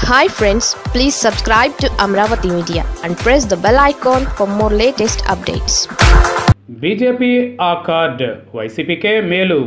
hi friends please subscribe to Amaravati media and press the bell icon for more latest updates BJP ఆ card వైసీపీకే మేలు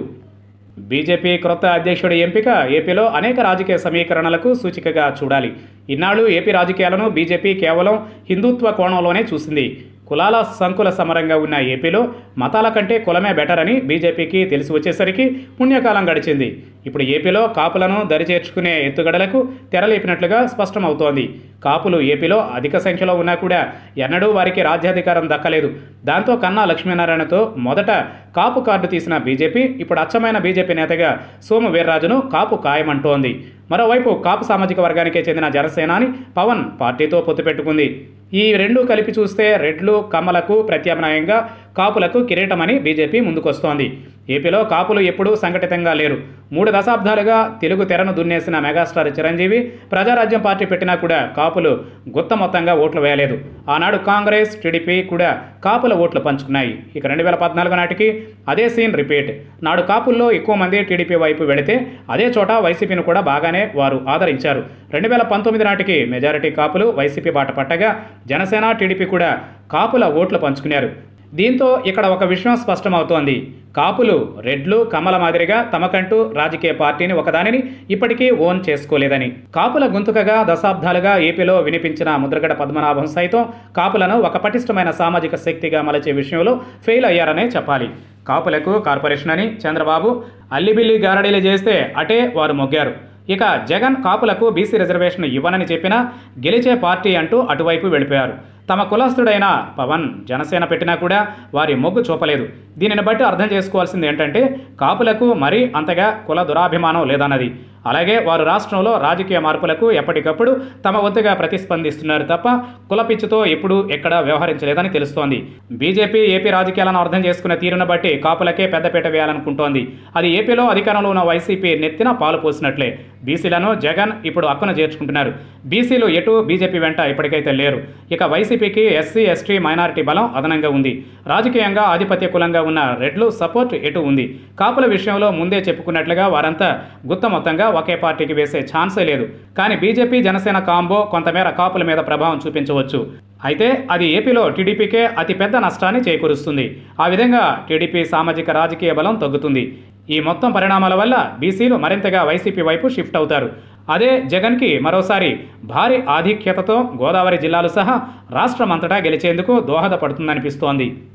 BJP క్రొత్త అధ్యక్షుడి ఎంపిక ఏపీలో అనేక రాజకీయ సమీకరణలకు సూచికగా చూడాలి ఇన్నాళ్ళు ఏపీ రాజకీయాలను బీజేపీ కేవలం హిందుత్వ కోణంలోనే చూసింది కులాల సంకుల సమరంగా ఉన్న ఏపీలో మతాల కంటే కులమే బెటర్ అని బీజేపీకి తెలిసి వచ్చేసరికి పుణ్యకాలం గడిచింది ఇప్పుడు ఏపీలో కాపులను దరిచేర్చుకునే ఎత్తుగడలకు తెరలేపినట్లుగా స్పష్టమవుతోంది కాపులు ఏపీలో అధిక సంఖ్యలో ఉన్నా కూడా ఎన్నడూ వారికి రాజ్యాధికారం దక్కలేదు దాంతో కన్నా లక్ష్మీనారాయణతో మొదట కాపు కార్డు తీసిన బీజేపీ ఇప్పుడు అచ్చమైన బీజేపీ నేతగా సోము వీర్రాజును కాపు ఖాయమంటోంది మరోవైపు కాపు సామాజిక వర్గానికే చెందిన జనసేనాని పవన్ పార్టీతో పొత్తు పెట్టుకుంది ఈ రెండు కలిపి చూస్తే రెడ్లు కమ్మలకు ప్రత్యామ్నాయంగా కాపులకు కిరీటమని బీజేపీ ముందుకొస్తోంది ఏపీలో కాపులు ఎప్పుడూ సంఘటితంగా లేరు మూడు దశాబ్దాలుగా తెలుగు తెరను దున్నేసిన మెగాస్టార్ చిరంజీవి ప్రజారాజ్యం పార్టీ పెట్టినా కూడా కాపులు గుత్త మొత్తంగా ఓట్లు వేయలేదు ఆనాడు కాంగ్రెస్ టీడీపీ కూడా కాపుల ఓట్లు పంచుకున్నాయి ఇక రెండు వేల పద్నాలుగు నాటికి అదే సీన్ రిపీట్ నాడు కాపుల్లో ఎక్కువ మంది టీడీపీ వైపు వెళితే అదే చోట వైసీపీని కూడా బాగానే వారు ఆదరించారు రెండు వేల పంతొమ్మిది నాటికి మెజారిటీ కాపులు వైసీపీ బాట పట్టగా జనసేన టీడీపీ కూడా కాపుల ఓట్లు పంచుకున్నారు దీంతో ఇక్కడ ఒక విషయం స్పష్టమవుతోంది కాపులు రెడ్లు కమల మాదిరిగా తమకంటూ రాజకీయ పార్టీని ఒకదానిని ఇప్పటికీ ఓన్ చేసుకోలేదని కాపుల గొంతుకగా దశాబ్దాలుగా ఏపీలో వినిపించిన ముద్రగడ పద్మనాభం సైతం కాపులను ఒక పటిష్టమైన సామాజిక శక్తిగా మలచే విషయంలో ఫెయిల్ అయ్యారనే చెప్పాలి కాపులకు కార్పొరేషన్ అని చంద్రబాబు అల్లిబిల్లి గారడీలు చేస్తే అటే వారు మొగ్గారు ఇక జగన్ కాపులకు బీసీ రిజర్వేషన్ ఇవ్వనని చెప్పినా గెలిచే పార్టీ అంటూ అటువైపు వెళ్ళిపోయారు తమ కులస్తుడైన పవన్ జనసేన పెట్టినా కూడా వారి మొగ్గు చూపలేదు దీనిని బట్టి అర్థం చేసుకోవాల్సింది ఏంటంటే కాపులకు మరీ అంతగా కుల దురాభిమానం లేదన్నది అలాగే వారు రాష్ట్రంలో రాజకీయ మార్పులకు ఎప్పటికప్పుడు తమ వంతుగా ప్రతిస్పందిస్తున్నారు తప్ప కులపిచ్చితో ఎప్పుడూ ఎక్కడా వ్యవహరించలేదని తెలుస్తోంది బీజేపీ ఏపీ రాజకీయాలను అర్థం చేసుకునే తీరును బట్టి కాపులకే పెద్దపీట వేయాలనుకుంటోంది అది ఏపీలో అధికారంలో ఉన్న వైసీపీ నెత్తిన పాలు పోసినట్లే బీసీలను జగన్ ఇప్పుడు అక్కున చేర్చుకుంటున్నారు బీసీలు ఎటు బీజేపీ వెంట ఇప్పటికైతే లేరు ఇక వైసీపీకి ఎస్సీ ఎస్టీ మైనారిటీ బలం అదనంగా ఉంది రాజకీయంగా ఆధిపత్య కులంగా ఉన్న రెడ్లు సపోర్ట్ ఎటు ఉంది కాపుల విషయంలో ముందే చెప్పుకున్నట్లుగా వారంతా గుత్త మొత్తంగా ఒకే పార్టీకి వేసే ఛాన్సే లేదు కానీ బీజేపీ జనసేన కాంబో కొంతమేర కాపుల మీద ప్రభావం చూపించవచ్చు అయితే అది ఏపీలో టీడీపీకే అతిపెద్ద నష్టాన్ని చేకూరుస్తుంది ఆ విధంగా టీడీపీ సామాజిక రాజకీయ బలం తగ్గుతుంది ఈ మొత్తం పరిణామాల వల్ల బీసీలు మరింతగా వైసీపీ వైపు షిఫ్ట్ అవుతారు అదే జగన్కి మరోసారి భారీ ఆధిక్యతతో గోదావరి జిల్లాలు సహా రాష్ట్రమంతటా గెలిచేందుకు దోహదపడుతుందనిపిస్తోంది